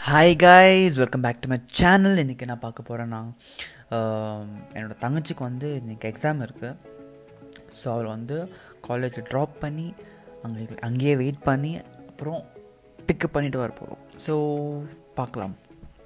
hi guys welcome back to my channel இன்றைக்கி என்ன பார்க்க போகிறேன்னா என்னோடய தங்கச்சிக்கு வந்து இன்றைக்கி எக்ஸாம் இருக்குது ஸோ அவள் வந்து காலேஜ் ட்ராப் பண்ணி அங்கே அங்கேயே வெயிட் பண்ணி அப்புறம் பிக்கப் பண்ணிட்டு வர போகிறோம் ஸோ பார்க்கலாம்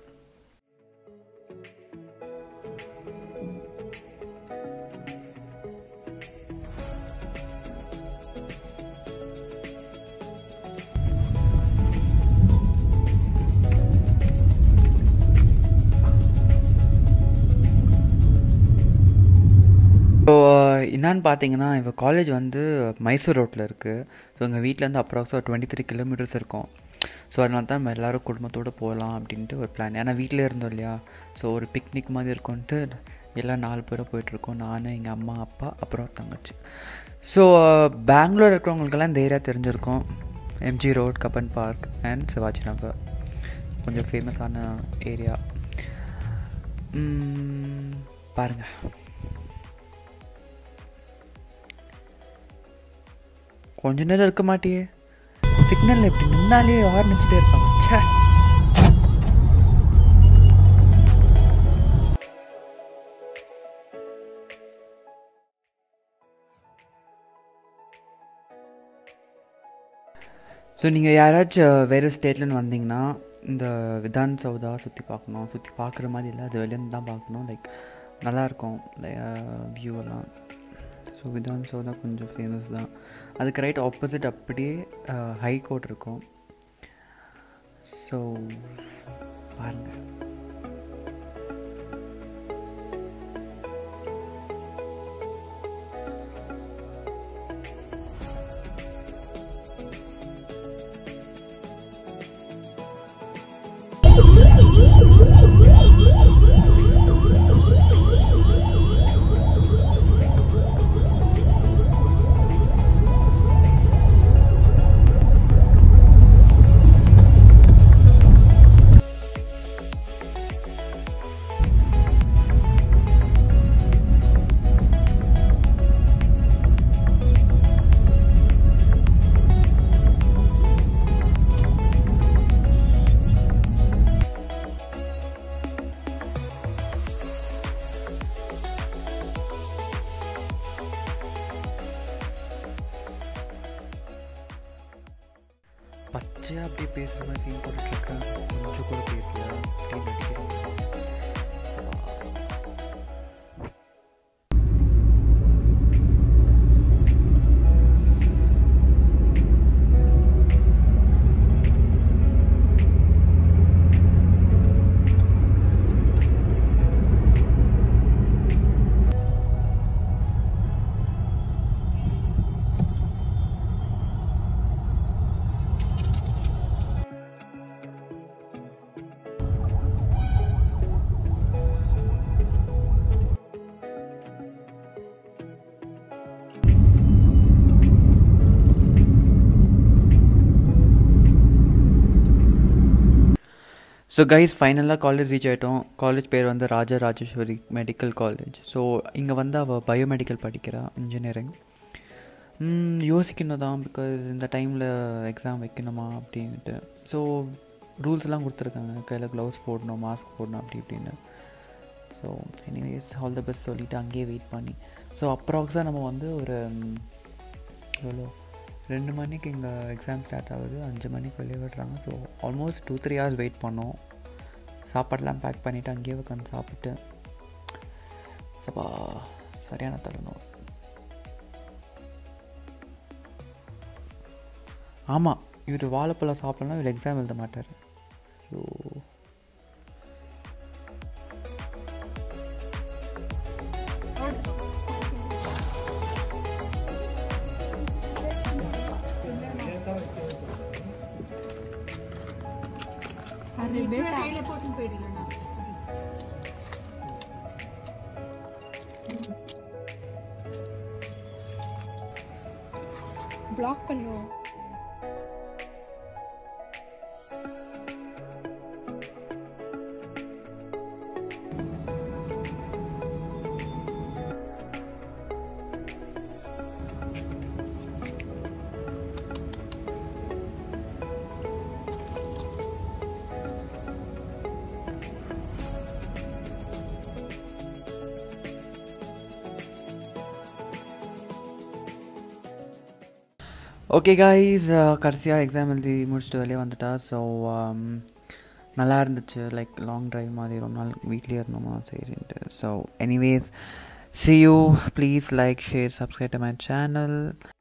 ஸோ என்னன்னு பார்த்தீங்கன்னா இப்போ காலேஜ் வந்து மைசூர் ரோட்டில் இருக்குது ஸோ எங்கள் வீட்டிலேருந்து அப்ராக்ஸாக டுவெண்ட்டி த்ரீ கிலோமீட்டர்ஸ் இருக்கும் ஸோ அதனால தான் நம்ம எல்லோரும் குடும்பத்தோடு போகலாம் அப்படின்ட்டு ஒரு பிளான் ஏன்னா வீட்டிலே இருந்தோம் இல்லையா ஸோ ஒரு பிக்னிக் மாதிரி இருக்கும்ன்ட்டு எல்லாம் நாலு பேரும் போயிட்டுருக்கோம் நான் எங்கள் அம்மா அப்பா அப்புறம் தங்கச்சி ஸோ பெங்களூர் இருக்கிறவங்களுக்கெல்லாம் இந்த ஏரியா தெரிஞ்சிருக்கும் MG road Cubbon park and Shivaji Nagar கொஞ்சம் ஃபேமஸான ஏரியா பாருங்கள் கொஞ்ச நேரம் இருக்க மாட்டியே சிக்னல் எப்படி முன்னாலே ஹார்ன் வச்சுட்டே இருப்பாங்க ச்சே ஸோ நீங்கள் யாராச்சும் வேறு ஸ்டேட்லேருந்து வந்தீங்கன்னா இந்த விதான் சௌதா சுற்றி பார்க்கணும் சுற்றி பார்க்குற மாதிரி இல்லை அது வெளிலேருந்து தான் பார்க்கணும் லைக் நல்லாயிருக்கும் வியூ எல்லாம் ஸோ விதான் சௌதா கொஞ்சம் ஃபேமஸ் தான் அதுக்கு ரைட் ஆப்போசிட் அப்படியே ஹை கோர்ட் இருக்கும் ஸோ பாருங்கள் பச்சையாக அப்படியே பேசுகிற மாதிரி சீன் போட்டுட்ருக்கேன் கொஞ்சம் கூட பேசல அப்படியே நடிக்கிறேன் ஸோ கைஸ் ஃபைனலாக காலேஜ் ரீச் ஆகிட்டோம் காலேஜ் பேர் வந்து Raja Rajeswari medical college so இங்கே வந்து அவள் பயோமெடிக்கல் படிக்கிறா இன்ஜினியரிங் யோசிக்கணும் தான் பிகாஸ் இந்த டைமில் எக்ஸாம் வைக்கணுமா அப்படின்ட்டு ஸோ ரூல்ஸ்லாம் கொடுத்துருக்காங்க கையில் க்ளவுஸ் போடணும் மாஸ்க் போடணும் அப்படி இப்படின்னு so anyways all the best சொல்லிவிட்டு அங்கேயே வெயிட் பண்ணி ஸோ அப்ராக்ஸாக நம்ம வந்து ஒரு எவ்வளோ ரெண்டு மணிக்கு இங்கே எக்ஸாம் ஸ்டார்ட் ஆகுது அஞ்சு மணிக்கு வெளியே விடுறாங்க so almost two three hours wait பண்ணோம் சாப்பாடெலாம் பேக் பண்ணிவிட்டு அங்கேயே உட்காந்து சாப்பிட்டு சப்பா சரியான தள்ளணும் ஆமாம் இவர் வாழைப்பழம் சாப்பிட்லன்னா இவர் எக்ஸாம் எழுத மாட்டார் ஸோ கையில போட்டு போயிடலாம் பிளாக் பண்ணுவோம் ஓகே கைஸ் கடைசியாக எக்ஸாம் எழுதி முடிச்சுட்டு வெளியே வந்துட்டா ஸோ நல்லா இருந்துச்சு லைக் லாங் ட்ரைவ் மாதிரி ரொம்ப நாள் வீட்லேயே இருந்தோமா சரின்ட்டு so anyways see you please like share subscribe to my channel